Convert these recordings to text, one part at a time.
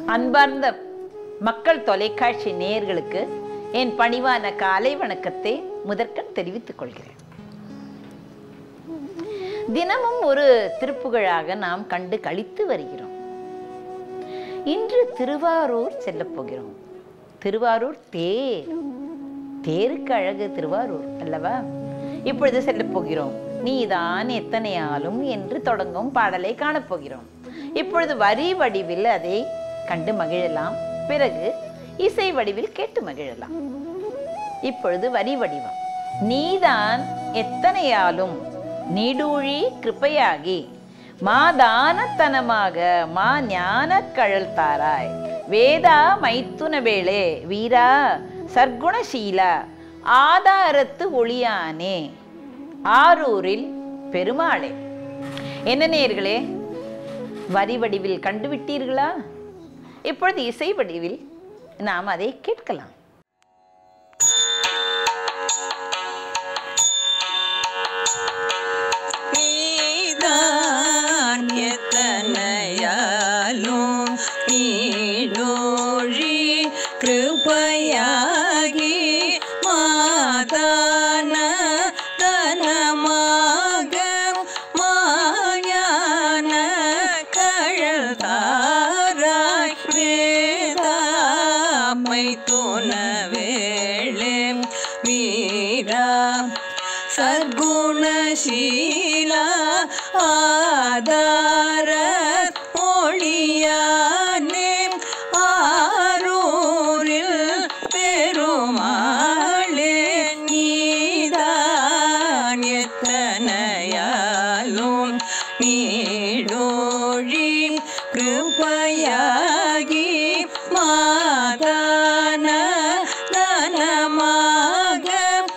அன்பார்ந்த மக்கள் தொலைக்காட்சி நேயர்களுக்கு என் பணிவான காலை வணக்கத்தை முதற்கண் தெரிவித்துக் கொள்கிறேன் தினமும் ஒரு திருப்புகழாக நாம் கண்டு கழித்து வருகிறோம் இன்று திருவாரூர் செல்லப் போகிறோம் திருவாரூர் தேர் தேருக்கு அழகு திருவாரூர் அல்லவா இப்பொழுது செல்லப் போகிறோம் நீதான் எத்தனையாலும் என்று தொடங்கும் பாடலை காணப்போகிறோம் இப்பொழுது வரி வடிவில் அதை கண்டு மகிழலாம் பிறகு இசை வடிவில் கேட்டு மகிழலாம் இப்பொழுது வரி வடிவம் நீதான் எத்தனையாலும் நீடூழி கிருப்பையாகி மாதானத்தனமாக மா ஞான கழல் தாராய் வேதா மைத்துன வேளே வீரா சர்க்குணசீலா ஆதாரத்து ஒளியானே ஆரூரில் பெருமாளே என்ன நேயர்களே வரி வடிவில் கண்டுவிட்டீர்களா இப்பொழுது இசை வடிவில் நாம் அதை கேட்கலாம் நீதான் எத்தனையாலும் நீடோழி கிருபையாகி மாதான தனமாக மாயான கழல் தாராய் வேதாமை துணவேளே வீரா சர்க்குணசீலா ஆதார ஒளியானே ஆரூரில் பெருமாளே நீதான் எத்தனையாலும் நீடோழி கிருபையாகி மாதான தனமாக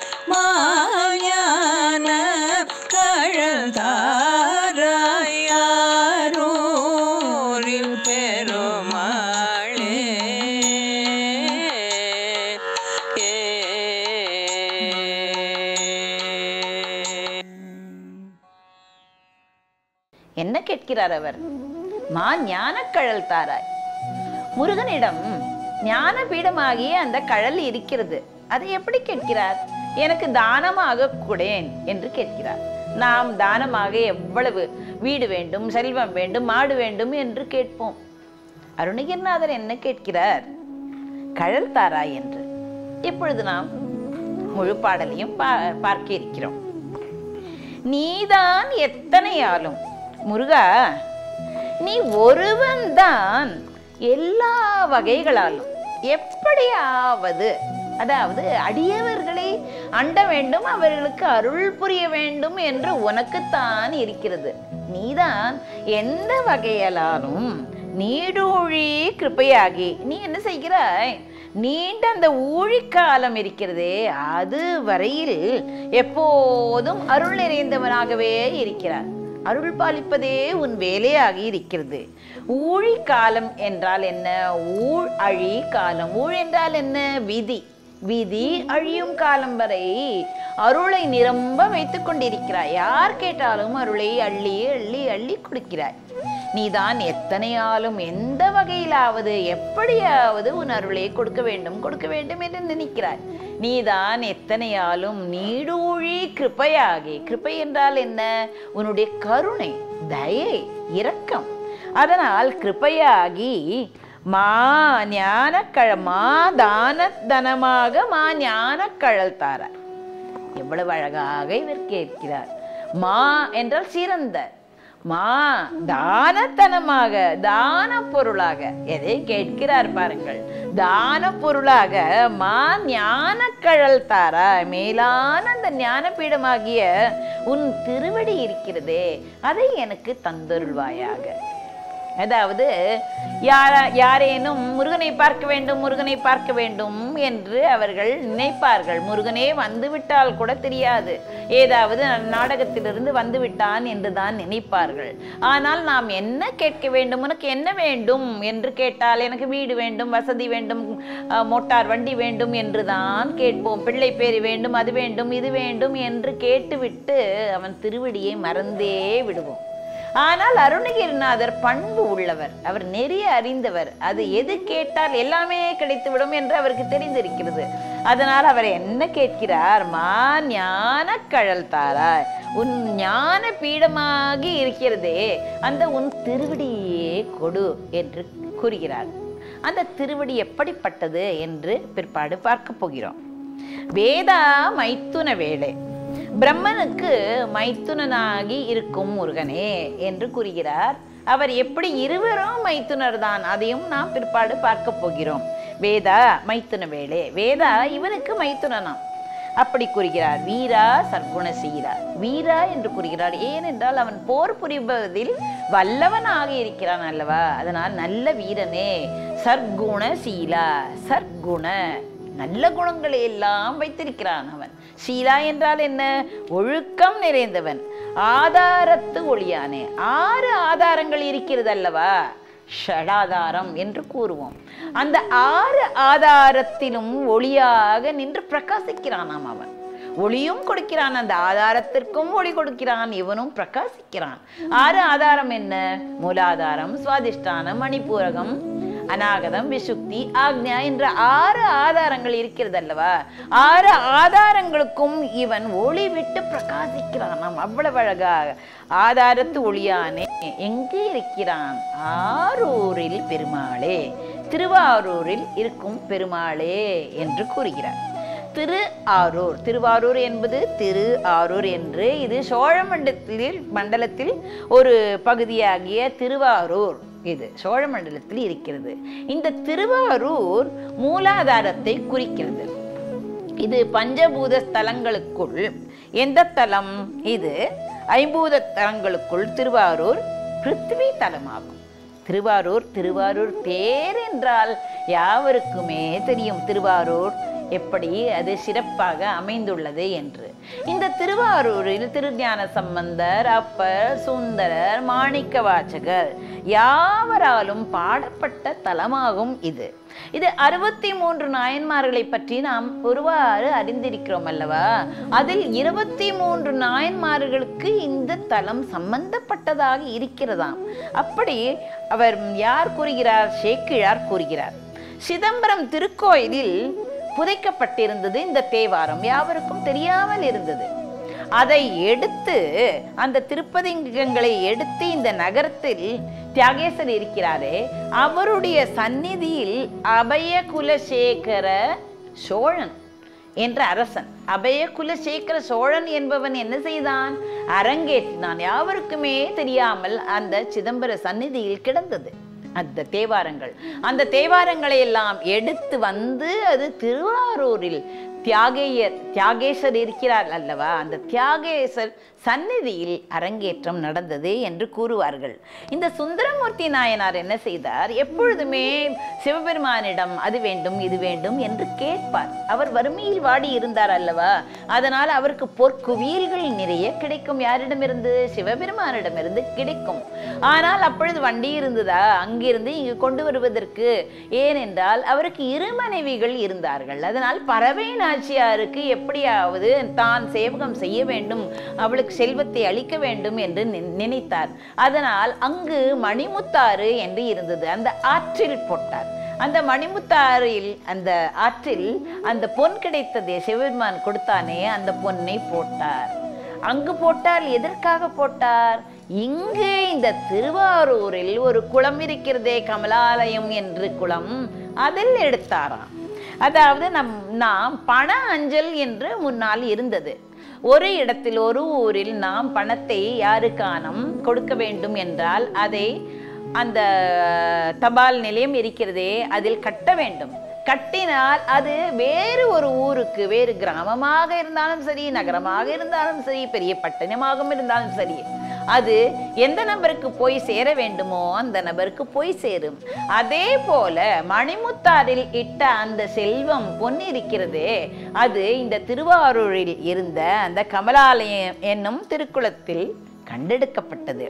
மாயான கழல் தாராயாரூரில் பெருமாளே என்ன கேட்கிறார் அவர் மா ஞானக்கழல் தாராய் முருகனிடம் ஞான பீடமாகிய அந்த கழல் இருக்கிறது அதை எப்படி கேட்கிறார் எனக்கு தானமாக கொடேன் என்று கேட்கிறார் நாம் தானமாக எவ்வளவு வீடு வேண்டும் செல்வம் வேண்டும் மாடு வேண்டும் என்று கேட்போம் அருணகிரிநாதர் என்ன கேட்கிறார் கழல் தாராய் என்று இப்பொழுது நாம் முழு பாடலையும் பா- பார்க்க இருக்கிறோம் நீதான் எத்தனையாலும் முருகா நீ ஒருவன்தான் எல்லா வகைகளாலும் எப்படியாவது அதாவது அடியவர்களை அண்ட வேண்டும் அவர்களுக்கு அருள் புரிய வேண்டும் என்று உனக்குத்தான் இருக்கிறது நீதான் எந்த வகையலாலும் நீடூழி கிருப்பையாகி நீ என்ன செய்கிறாய் நீண்ட அந்த ஊழிக்காலம் இருக்கிறதே அது வரையில் எப்போதும் அருள் நிறைந்தவனாகவே இருக்கிறார் அருள் பாலிப்பதே உன் வேலையாகி இருக்கிறது ஊழி காலம் என்றால் என்ன ஊழ் அழி காலம் ஊழ் என்றால் என்ன விதி விதி அழியும் காலம் வரை அருளை நிரம்ப வைத்துக் கொண்டிருக்கிறாய் யார் கேட்டாலும் அருளை அள்ளி அள்ளி அள்ளி கொடுக்கிறாய் நீதான் எத்தனையாலும் எந்த வகையிலாவது எப்படியாவது உன் அருளை கொடுக்க வேண்டும் கொடுக்க வேண்டும் என்று நினைக்கிறாய் நீதான் எத்தனையாலும் நீடூழி கிருப்பையாகி கிருப்பை என்றால் என்ன உன்னுடைய கருணை தயை இரக்கம் அதனால் கிருப்பையாகி மா ஞான கழ மா தான தனமாக மா ஞான கழல் தாரார் எவ்வளவு அழகாக இவர் கேட்கிறார் மா என்றால் சிறந்த மா தானத்தனமாக தான பொருளாக எதை கேட்கிறார் பாருங்கள் தான பொருளாக மா ஞான கழல் தாரா மேலான அந்த ஞானபீடமாகிய உன் திருவடி இருக்கிறதே அதை எனக்கு தந்தருள்வாயாக அதாவது யார யாரேனும் முருகனை பார்க்க வேண்டும் முருகனை பார்க்க வேண்டும் என்று அவர்கள் நினைப்பார்கள் முருகனே வந்துவிட்டால் கூட தெரியாது ஏதாவது நாடகத்திலிருந்து வந்துவிட்டான் என்று தான் நினைப்பார்கள் ஆனால் நாம் என்ன கேட்க வேண்டும் உனக்கு என்ன வேண்டும் என்று கேட்டால் எனக்கு வீடு வேண்டும் வசதி வேண்டும் அஹ், மோட்டார் வண்டி வேண்டும் என்று தான் கேட்போம் பிள்ளை பேரு வேண்டும் அது வேண்டும் இது வேண்டும் என்று கேட்டுவிட்டு அவன் திருவடியை மறந்தே விடுவோம் ஆனால் அருணகிரிநாதர் பண்பு உள்ளவர் அவர் நெறிய அறிந்தவர் அது எது கேட்டால் எல்லாமே கிடைத்துவிடும் என்று அவருக்கு தெரிந்திருக்கிறது அதனால் அவர் என்ன கேட்கிறார் மா ஞான கழல் தாராய் உன் ஞான பீடமாகி இருக்கிறதே அந்த உன் திருவடியே கொடு என்று கூறுகிறார் அந்த திருவடி எப்படிப்பட்டது என்று பிற்பாடு பார்க்க போகிறோம் வேதா மைத்துன வேலை பிரம்மனுக்கு மைத்துனனாகி இருக்கும் முருகனே என்று கூறுகிறார் அவர் எப்படி இருவரும் மைத்துனர் தான் அதையும் நாம் பிற்பாடு பார்க்க போகிறோம் வேதா மைத்துன வேலை வேதா இவனுக்கு மைத்துனனாம் அப்படி கூறுகிறார் வீரா சர்க்குணசீலா வீரா என்று கூறுகிறார் ஏனென்றால் அவன் போர் புரிவதில் வல்லவனாக இருக்கிறான் அல்லவா அதனால் நல்ல வீரனே சர்க்குணசீலா சர்க்குண நல்ல குணங்களை எல்லாம் வைத்திருக்கிறான் அவன் சீலா என்றால் என்ன ஒழுக்கம் நிறைந்தவன் ஆதாரத்து ஒளியானே ஆறு ஆதாரங்கள் இருக்கிறது அல்லவா ஷடாதாரம் என்று கூறுவோம் அந்த ஆறு ஆதாரத்திலும் ஒளியாக நின்று பிரகாசிக்கிறானாம் அவன் ஒளியும் கொடுக்கிறான் அந்த ஆதாரத்திற்கும் ஒளி கொடுக்கிறான் இவனும் பிரகாசிக்கிறான் ஆறு ஆதாரம் என்ன மூலாதாரம் சுவாதிஷ்டானம் மணிப்பூரகம் அநாகதம் விசுக்தி ஆக்ஞா என்ற ஆறு ஆதாரங்கள் இருக்கிறது அல்லவா ஆறு ஆதாரங்களுக்கும் இவன் ஒளி விட்டு பிரகாசிக்கிறானாம் அவ்வளவு அழகாக ஆதாரத்து ஒளியானே எங்கே இருக்கிறான் ஆரூரில் பெருமாளே திருவாரூரில் இருக்கும் பெருமாளே என்று கூறுகிறார் திரு ஆரூர் திருவாரூர் என்பது திரு ஆரூர் என்று இது சோழ மண்டலத்தில் மண்டலத்தில் ஒரு பகுதியாகிய திருவாரூர் இது சோழ மண்டலத்தில் இருக்கிறது இந்த திருவாரூர் மூலாதாரத்தை குறிக்கிறது இது பஞ்சபூத ஸ்தலங்களுக்குள் எந்த தலம் இது ஐம்பூத தலங்களுக்குள் திருவாரூர் பிருத்திவி தலமாகும் திருவாரூர் திருவாரூர் தேர் என்றால் யாவருக்குமே தெரியும் திருவாரூர் எப்படி அது சிறப்பாக அமைந்துள்ளது என்று இந்த திருவாரூரில் திருஞான சம்பந்தர் அப்பர் சுந்தரர் மாணிக்க வாசகர் யாவராலும் பாடப்பட்ட தலமாகும் இது இது அறுபத்தி மூன்று நாயன்மார்களை பற்றி நாம் ஒருவாறு அறிந்திருக்கிறோம் அல்லவா அதில் இருபத்தி மூன்று நாயன்மார்களுக்கு இந்த தலம் சம்பந்தப்பட்டதாக இருக்கிறதாம் அப்படி அவர் யார் கூறுகிறார் சேக்கிழார் கூறுகிறார் சிதம்பரம் திருக்கோயிலில் புதைக்கப்பட்டிருந்தது இந்த தேவாரம் யாவருக்கும் தெரியாமல் இருந்தது அதை எடுத்து அந்த திருப்பதிங்கங்களை எடுத்து இந்த நகரத்தில் தியாகேசர் இருக்கிறாரே அவருடைய சந்நிதியில் அபய குலசேகர சோழன் என்ற அரசன் அபய குலசேகர சோழன் என்பவன் என்ன செய்தான் அரங்கேற்றினான் யாவருக்குமே தெரியாமல் அந்த சிதம்பர சந்நிதியில் கிடந்தது அந்த தேவாரங்கள் அந்த தேவாரங்களை எல்லாம் எடுத்து வந்து அது திருவாரூரில் தியாகேயர் தியாகேசர் இருக்கிறார் அல்லவா அந்த தியாகேசர் சந்நிதியில் அரங்கேற்றம் நடந்தது என்று கூறுவார்கள் இந்த சுந்தரமூர்த்தி நாயனார் என்ன செய்தார் எப்பொழுதுமே சிவபெருமானிடம் அது வேண்டும் இது வேண்டும் என்று கேட்பார் அவர் வறுமையில் வாடி இருந்தார் அல்லவா அதனால் அவருக்கு பொற்குவியல்கள் நிறைய கிடைக்கும் யாரிடமிருந்து சிவபெருமானிடமிருந்து கிடைக்கும் ஆனால் அப்பொழுது வண்டி இருந்ததா அங்கிருந்து இங்கு கொண்டு வருவதற்கு ஏனென்றால் அவருக்கு இரு மனைவிகள் இருந்தார்கள் அதனால் பறவை நாச்சியாருக்கு எப்படியாவது தான் சேவகம் செய்ய வேண்டும் அவளுக்கு செல்வத்தை அளிக்க வேண்டும் என்று நி- நினைத்தார் அதனால் அங்கு மணிமுத்தாறு என்று இருந்தது அந்த ஆற்றில் போட்டார் அந்த மணிமுத்தாறில் அந்த ஆற்றில் அந்த பொன் கிடைத்ததே சிவபெருமான் கொடுத்தானே அந்த பொன்னை போட்டார் அங்கு போட்டால் எதற்காக போட்டார் இங்கு இந்த திருவாரூரில் ஒரு குளம் இருக்கிறதே கமலாலயம் என்று குளம் அதில் எடுத்தாராம் அதாவது நம் நாம் பண அஞ்சல் என்று முன்னால் இருந்தது ஒரு இடத்தில் ஒரு ஊரில் நாம் பணத்தை யாருக்கானும் கொடுக்க வேண்டும் என்றால் அதை அந்த தபால் நிலையம் இருக்கிறதே அதில் கட்ட வேண்டும் கட்டினால் அது வேறு ஒரு ஊருக்கு வேறு கிராமமாக இருந்தாலும் சரி நகரமாக இருந்தாலும் சரி பெரிய பட்டணமாகவும் இருந்தாலும் சரி அது எந்த நபருக்கு போய் சேர வேண்டுமோ அந்த நபருக்கு போய் சேரும் அதே போல மணிமுத்தாரில் இட்ட அந்த செல்வம் பொன் இருக்கிறதே அது இந்த திருவாரூரில் இருந்த அந்த கமலாலயம் என்னும் திருக்குளத்தில் கண்டெடுக்கப்பட்டது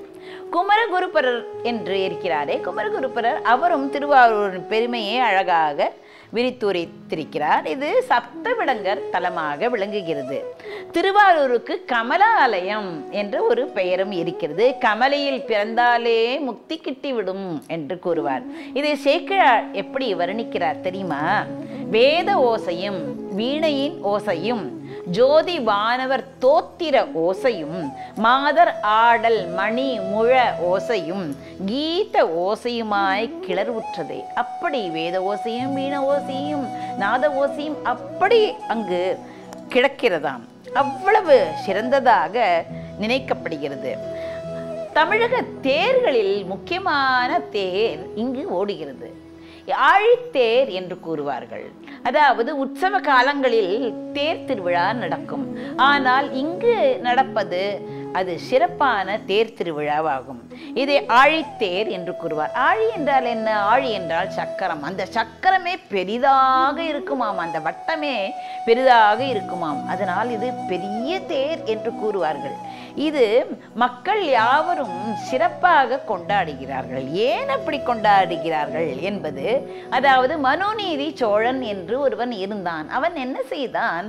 குமரகுருபரர் என்று இருக்கிறாரே குமரகுருபரர் அவரும் திருவாரூரின் பெருமையை அழகாக விரித்துரைத்திருக்கிறார் இது சப்தவிடங்கர் தலமாக விளங்குகிறது திருவாரூருக்கு கமலாலயம் என்ற ஒரு பெயரும் இருக்கிறது கமலையில் பிறந்தாலே முக்தி கிட்டிவிடும் என்று கூறுவார் இதை சேக்கிழார் எப்படி வர்ணிக்கிறார் தெரியுமா வேத ஓசையும் வீணையின் ஓசையும் ஜோதி வானவர் தோத்திர ஓசையும் மாதர் ஆடல் மணி முழ ஓசையும் கீத ஓசையுமாய் கிளர்வுற்றதே அப்படி வேத ஓசையும் வீண ஓசையும் நாத ஓசையும் அப்படி அங்கு கிடக்கிறதாம் அவ்வளவு சிறந்ததாக நினைக்கப்படுகிறது தமிழக தேர்களில் முக்கியமான தேர் இங்கு ஓடுகிறது ஆழித்தேர் என்று கூறுவார்கள் அதாவது உற்சவ காலங்களில் தேர் திருவிழா நடக்கும் ஆனால் இங்கு நடப்பது அது சிறப்பான தேர் திருவிழாவாகும் இதை ஆழித்தேர் என்று கூறுவார் ஆழி என்றால் என்ன ஆழி என்றால் சக்கரம் அந்த சக்கரமே பெரிதாக இருக்குமாம் அந்த வட்டமே பெரிதாக இருக்குமாம் அதனால் இது பெரிய தேர் என்று கூறுவார்கள் இது மக்கள் யாவரும் சிறப்பாக கொண்டாடுகிறார்கள் ஏன் அப்படி கொண்டாடுகிறார்கள் என்பது அதாவது மனுநீதி சோழன் என்று ஒருவன் இருந்தான் அவன் என்ன செய்தான்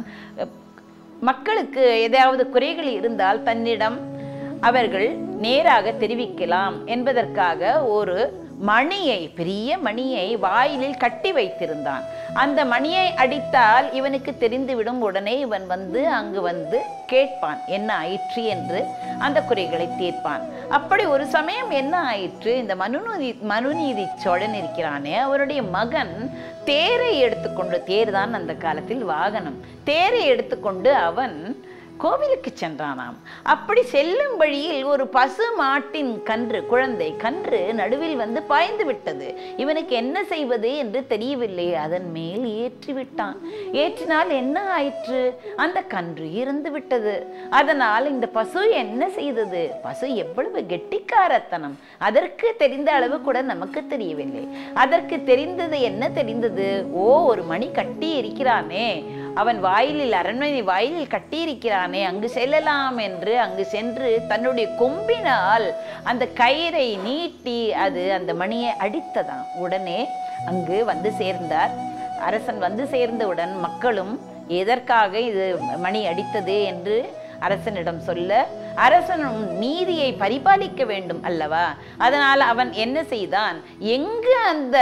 மக்களுக்கு ஏதாவது குறைகள் இருந்தால் தன்னிடம் அவர்கள் நேராக தெரிவிக்கலாம் என்பதற்காக ஒரு மணியை பெரிய மணியை வாயிலில் கட்டி வைத்திருந்தான் அந்த மணியை அடித்தால் இவனுக்கு தெரிந்துவிடும் உடனே இவன் வந்து அங்கு வந்து கேட்பான் என்ன ஆயிற்று என்று அந்த குறைகளை தீர்ப்பான் அப்படி ஒரு சமயம் என்ன ஆயிற்று இந்த மனுநீதி மனுநீதி சோழன் இருக்கிறானே அவருடைய மகன் தேரை எடுத்துக்கொண்டு தேர் தான் அந்த காலத்தில் வாகனம் தேரை எடுத்துக்கொண்டு அவன் கோவிலுக்கு சென்றானாம் அப்படி செல்லும் வழியில் ஒரு பசு மாட்டின் கன்று குழந்தை கன்று நடுவில் வந்து பாய்ந்து விட்டது இவனுக்கு என்ன செய்வது என்று தெரியவில்லை அதன் மேல் ஏற்றி விட்டான் ஏற்றினால் என்ன ஆயிற்று அந்த கன்று இறந்து விட்டது அதனால் இந்த பசு என்ன செய்தது பசு எவ்வளவு கெட்டிக்காரத்தனம் அதற்கு தெரிந்த அளவு கூட நமக்கு தெரியவில்லை அதற்கு தெரிந்தது என்ன தெரிந்தது ஓ ஒரு மணி கட்டி இருக்கிறானே அவன் வாயிலில் அரண்மனை வாயிலில் கட்டியிருக்கிறானே அங்கு செல்லலாம் என்று அங்கு சென்று தன்னுடைய கொம்பினால் அந்த கயிறை நீட்டி அது அந்த மணியை அடித்ததாம் உடனே அங்கு வந்து சேர்ந்தார் அரசன் வந்து சேர்ந்தவுடன் மக்களும் எதற்காக இது மணி அடித்தது என்று அரசனிடம் சொல்ல அரசனும் நீதியை பரிபாலிக்க வேண்டும் அல்லவா அதனால் அவன் என்ன செய்தான் எங்கு அந்த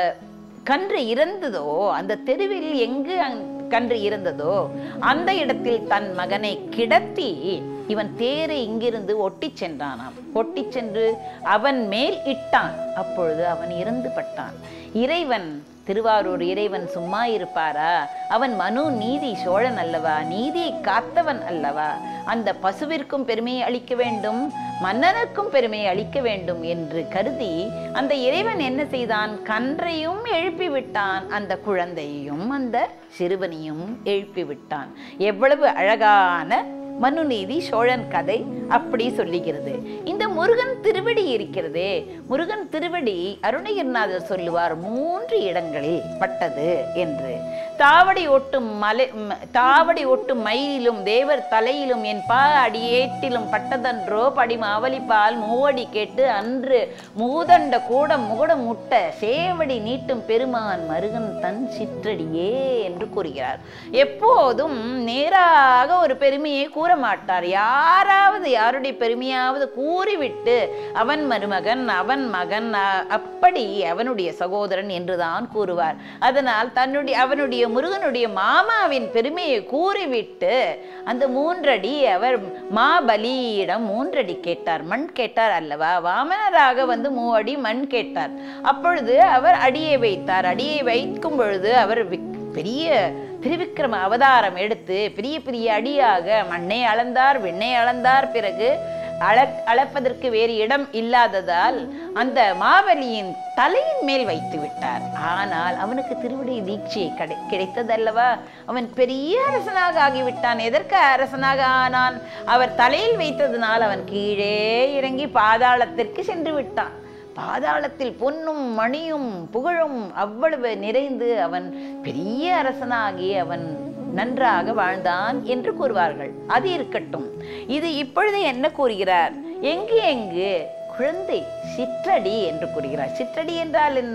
கன்று இறந்ததோ அந்த தெருவில் எங்கு அங்- கன்று இறந்ததோ அந்த இடத்தில் தன் மகனை கிடத்தி இவன் தேரை இங்கிருந்து ஒட்டிச் சென்றானாம் ஒட்டிச் சென்று அவன் மேல் இட்டான் அப்பொழுது அவன் இறந்து பட்டான் இறைவன் திருவாரூர் இறைவன் சும்மா இருப்பாரா அவன் மனு நீதி சோழன் அல்லவா நீதியை காத்தவன் அல்லவா அந்த பசுவிற்கும் பெருமையை அளிக்க வேண்டும் மன்னனுக்கும் பெருமையை அளிக்க வேண்டும் என்று கருதி அந்த இறைவன் என்ன செய்தான் கன்றையும் எழுப்பி விட்டான் அந்த குழந்தையையும் அந்த சிறுவனையும் எழுப்பி விட்டான் எவ்வளவு அழகான மனுநீதி சோழன் கதை அப்படி சொல்லுகிறது இந்த முருகன் திருவடி இருக்கிறதே முருகன் திருவடி அருணகிரிநாதர் சொல்லுவார் மூன்று இடங்களில் பட்டது என்று தாவடி ஒட்டும் மலை ம- தாவடி ஒட்டும் மயிலிலும் தேவர் தலையிலும் என் பா அடியேட்டிலும் பட்டதன்றோ படி மாவலிப்பால் மூவடி கேட்டு அன்று மூதண்ட கூடம் முகுடம் முட்ட சேவடி நீட்டும் பெருமான் மருகன் தன் சிற்றடியே என்று கூறுகிறார் எப்போதும் நேராக ஒரு பெருமையை கூற மாட்டார் யாராவது யாருடைய பெருமையாவது கூறிவிட்டு அவன் மருமகன் அவன் மகன் அ- அப்படி அவனுடைய சகோதரன் என்றுதான் கூறுவார் அதனால் தன்னுடைய அவனுடைய முருகனுடைய மாமாவின் பெருமையை கூறிவிட்டு அந்த மூன்றடி அவர் மாபலியிடம் மூன்றடி கேட்டார் மண் கேட்டார் அல்லவா வாமனராக வந்து மூவடி மண் கேட்டார் அப்பொழுது அவர் அடியை வைத்தார் அடியை வைக்கும் பொழுது அவர் விக்- பெரிய திருவிக்கிரம அவதாரம் எடுத்து பெரிய பெரிய அடியாக மண்ணை அளந்தார் விண்ணை அளந்தார் பிறகு அள அளப்பதற்கு வேறு இடம் இல்லாததால் அந்த மாவலியின் தலையின் மேல் வைத்து விட்டார் ஆனால் அவனுக்கு திருவிடை தீட்சை கிடை கிடைத்ததல்லவா அவன் பெரிய அரசனாக ஆகிவிட்டான் எதற்கு அரசனாக ஆனான் அவர் தலையில் வைத்ததனால் அவன் கீழே இறங்கி பாதாளத்திற்கு சென்று விட்டான் பாதாளத்தில் பொன்னும் மணியும் புகழும் அவ்வளவு நிறைந்து அவன் பெரிய அரசனாகி அவன் நன்றாக வாழ்ந்தான் என்று கூறுவார்கள் அது இருக்கட்டும் இது இப்பொழுது என்ன கூறுகிறார் எங்கு எங்கு குழந்தை சிற்றடி என்று கூறுகிறார் சிற்றடி என்றால் என்ன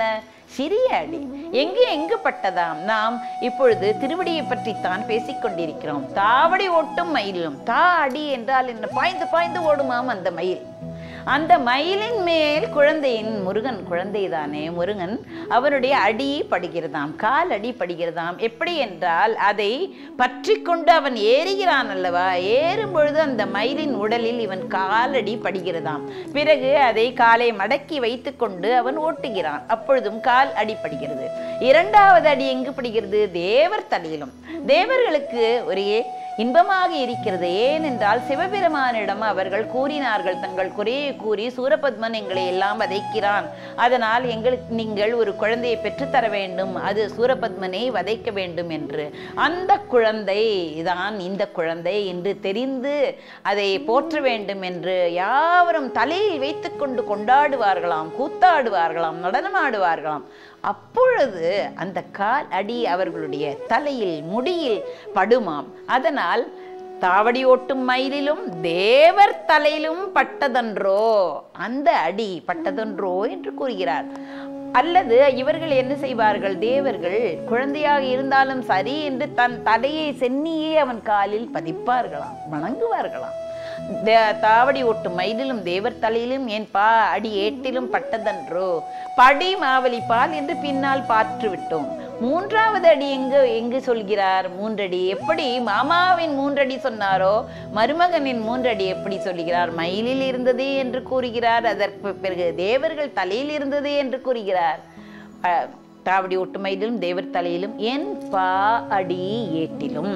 சிறிய அடி எங்கு எங்கு பட்டதாம் நாம் இப்பொழுது திருவடியை பற்றித்தான் பேசிக் கொண்டிருக்கிறோம் தாவடி ஓட்டும் மயிலும் தா அடி என்றால் என்ன பாய்ந்து பாய்ந்து ஓடுமாம் அந்த மயில் அந்த மயிலின் மேல் குழந்தையின் முருகன் குழந்தைதானே முருகன் அவனுடைய அடி படுகிறதாம் கால் அடி படுகிறதாம் எப்படி என்றால் அதை பற்றி கொண்டு அவன் ஏறுகிறான் அல்லவா ஏறும் பொழுது அந்த மயிலின் உடலில் இவன் காலடி படுகிறதாம் பிறகு அதை காலை மடக்கி வைத்துக்கொண்டு அவன் ஓட்டுகிறான் அப்பொழுதும் கால் அடி படுகிறது இரண்டாவது அடி எங்கு படுகிறது தேவர் தலையிலும் தேவர்களுக்கு ஒரே இன்பமாக இருக்கிறது ஏனென்றால் சிவபெருமானிடம் அவர்கள் கூறினார்கள் தங்கள் குறையை கூறி சூரபத்மன் எங்களை எல்லாம் வதைக்கிறான் அதனால் எங்களுக்கு நீங்கள் ஒரு குழந்தையை பெற்றுத்தர வேண்டும் அது சூரபத்மனை வதைக்க வேண்டும் என்று அந்த குழந்தை தான் இந்த குழந்தை என்று தெரிந்து அதை போற்ற வேண்டும் என்று யாவரும் தலையில் வைத்துக்கொண்டு கொண்டாடுவார்களாம் கூத்தாடுவார்களாம் நடனமாடுவார்களாம் அப்பொழுது அந்த கால் அடி அவர்களுடைய தலையில் முடியில் படுமாம் அதனால் தாவடி ஓட்டும் மயிலிலும் தேவர் தலையிலும் பட்டதன்றோ அந்த அடி பட்டதன்றோ என்று கூறுகிறார் அல்லது இவர்கள் என்ன செய்வார்கள் தேவர்கள் குழந்தையாக இருந்தாலும் சரி என்று தன் தலையை சென்னியே அவன் காலில் பதிப்பார்களாம் வணங்குவார்களாம் தே- தாவடி ஓட்டும் மயிலிலும் தேவர் தலையிலும் ஏன் பா அடி ஏட்டிலும் பட்டதன்றோ படி மாவலி பால் என்று பின்னால் பார்த்து விட்டோம் மூன்றாவது அடி எங்கு எங்கு சொல்கிறார் மூன்றடி எப்படி மாமாவின் மூன்றடி சொன்னாரோ மருமகனின் மூன்றடி எப்படி சொல்கிறார் மயிலில் இருந்தது என்று கூறுகிறார் அதற்கு பிறகு தேவர்கள் தலையில் இருந்தது என்று கூறுகிறார் அஹ், தாவடி ஓட்டு மயிலிலும் தேவர் தலையிலும் என் பா அடி ஏட்டிலும்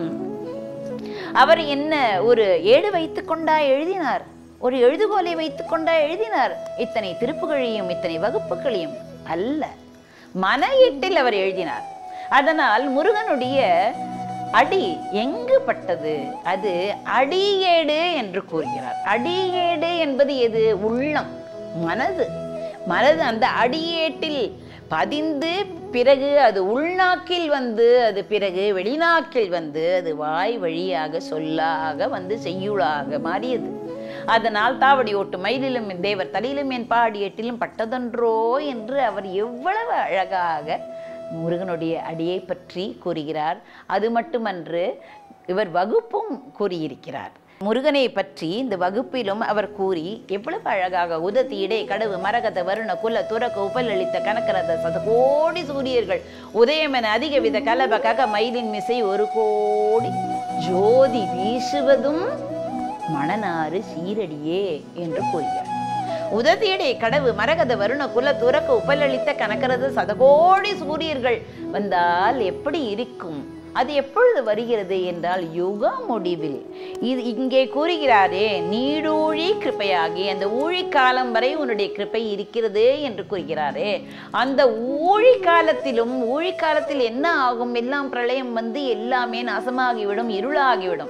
அவர் என்ன ஒரு ஏடு வைத்துக்கொண்டா எழுதினார் ஒரு எழுதுகோலை வைத்துக்கொண்டா எழுதினார் இத்தனை திருப்புகழையும் இத்தனை வகுப்புகளையும் அல்ல மன எட்டில் அவர் எழுதினார் அதனால் முருகனுடைய அடி எங்கு பட்டது அது அடியேடு என்று கூறுகிறார் அடியேடு என்பது எது உள்ளம் மனது மனது அந்த அடியேட்டில் பதிந்து பிறகு அது உள்நாக்கில் வந்து அது பிறகு வெளிநாக்கில் வந்து அது வாய் வழியாக சொல்லாக வந்து செய்யுளாக மாறியது அதனால் தாவடி ஓட்டு மயிலிலும் தேவர் தலையிலும் என் பாடி எட்டிலும் பட்டதன்றோ என்று அவர் எவ்வளவு அழகாக முருகனுடைய அடியை பற்றி கூறுகிறார் அது மட்டுமன்று இவர் வகுப்பும் கூறியிருக்கிறார் முருகனை பற்றி இந்த வகுப்பிலும் அவர் கூறி எவ்வளவு அழகாக உதத்தி இடை கடவு மரகத வருண குல துறக்க உபலளித்த கனகரத சத கோடி சூரியர்கள் உதயமென அதிக வித கலப கக மயிலின் மிசை ஒரு கோடி ஜோதி வீசுவதும் மணனாறு சீரடியே என்று கூறுகிறார் உததியடை கடவு மரகத வருண குல துறக்க உபலளித்த கனகரத சதகோடி சூரியர்கள் வந்தால் எப்படி இருக்கும் அது எப்பொழுது வருகிறது என்றால் யுக முடிவில் இது இங்கே கூறுகிறாரே நீடூழி கிருப்பையாகி அந்த ஊழி காலம் வரை உன்னுடைய கிருப்பை இருக்கிறது என்று கூறுகிறாரே அந்த ஊழி காலத்திலும் ஊழி காலத்தில் என்ன ஆகும் எல்லாம் பிரளயம் வந்து எல்லாமே நாசமாகிவிடும் இருளாகிவிடும்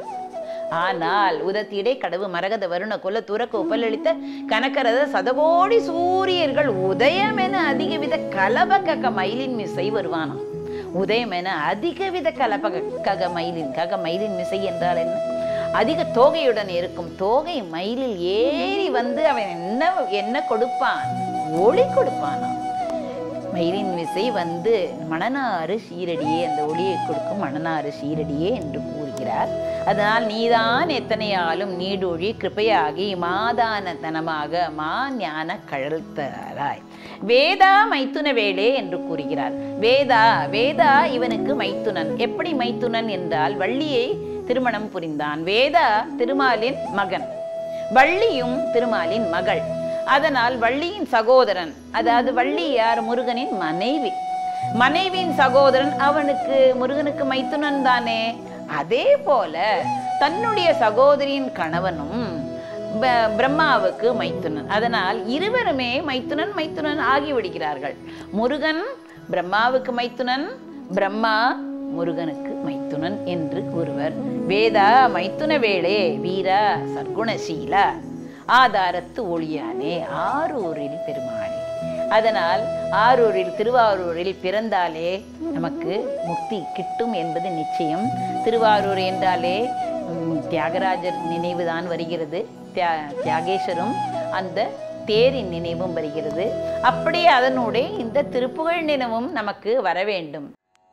ஆனால் உதத்திடை கடவு மரகத வருண கொல்ல துறக்க உப்பலளித்த கனகரத சதகோடி சூரியர்கள் உதயம் என அதிகவித கலபக மயிலின் மிசை வருவானாம் உதயம் என அதிகவித கலபக கக மயிலின் கக மயிலின் மிசை என்றால் என்ன அதிக தோகையுடன் இருக்கும் தோகை மயிலில் ஏறி வந்து அவன் என்ன என்ன கொடுப்பான் ஒளி கொடுப்பானாம் மயிலின் விசை வந்து மணனாறு சீரடியே அந்த ஒளியை கொடுக்கும் மணனாறு சீரடியே என்று கூறுகிறார் அதனால் நீதான் எத்தனையாலும் நீடொழி கிருபையாகி மாதானத்தனமாக மா ஞான கழல்தராய் வேதா மைத்துன வேளே என்று கூறுகிறார் வேதா வேதா இவனுக்கு மைத்துனன் எப்படி மைத்துனன் என்றால் வள்ளியை திருமணம் புரிந்தான் வேதா திருமாலின் மகன் வள்ளியும் திருமாலின் மகள் அதனால் வள்ளியின் சகோதரன் அதாவது வள்ளி யார் முருகனின் மனைவி மனைவியின் சகோதரன் அவனுக்கு முருகனுக்கு மைத்துனன் தானே அதே போல தன்னுடைய சகோதரியின் கணவனும் ப- பிரம்மாவுக்கு மைத்துனன் அதனால் இருவருமே மைத்துனன் மைத்துனன் ஆகிவிடுகிறார்கள் முருகன் பிரம்மாவுக்கு மைத்துனன் பிரம்மா முருகனுக்கு மைத்துனன் என்று கூறுவர் வேதா மைத்துன வேளே வீரா சர்க்குணசீலா ஆதாரத்து ஒளியானே ஆரூரில் பெருமாளே அதனால் ஆரூரில் திருவாரூரில் பிறந்தாலே நமக்கு முக்தி கிட்டும் என்பது நிச்சயம் திருவாரூர் என்றாலே ம், தியாகராஜர் நினைவுதான் வருகிறது தியா தியாகேஸ்வரும் அந்த தேரின் நினைவும் வருகிறது அப்படியே அதனுடைய இந்த திருப்புகழ் நினைவும் நமக்கு வர வேண்டும்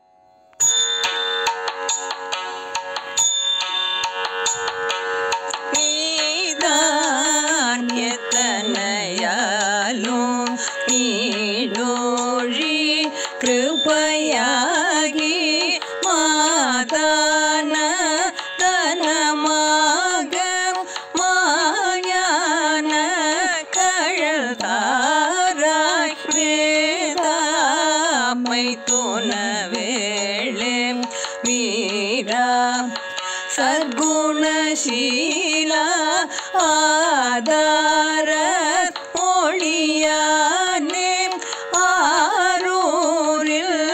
நீதான் எத்தனையாலும் நீடோழி கிருபையாகி மாதான தனமாக மாயான கழல்தாராய் வேதாமை துணவேளே வீரா சர்க்குணசீலா ஆதார ஒளியானே ஆரூரில்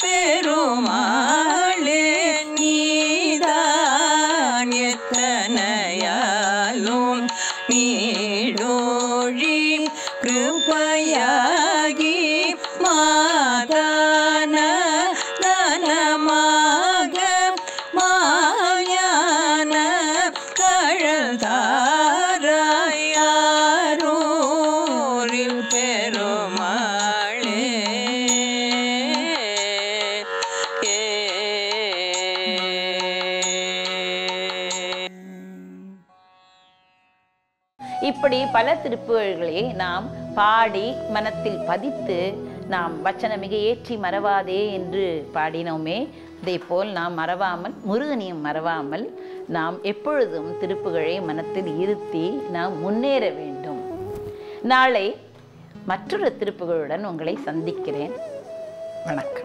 பெருமாளே நீதான் எத்தனையாலும் நீடோழி கிருபையாகி மாதான தனமாக மாயான கழல்தாரையாரூரில் பெருமாளே இப்படி பல திருப்புகழ்களை நாம் பாடி மனத்தில் பதித்து நாம் வச்சனமிக ஏற்றி மறவாதே என்று பாடினோமே அதேபோல் நாம் மறவாமல் முருகனையும் மறவாமல் நாம் எப்பொழுதும் திருப்புகழை மனத்தில் இருத்தி நாம் முன்னேற வேண்டும் நாளை மற்றொரு திருப்புகழுடன் உங்களை சந்திக்கிறேன் வணக்கம்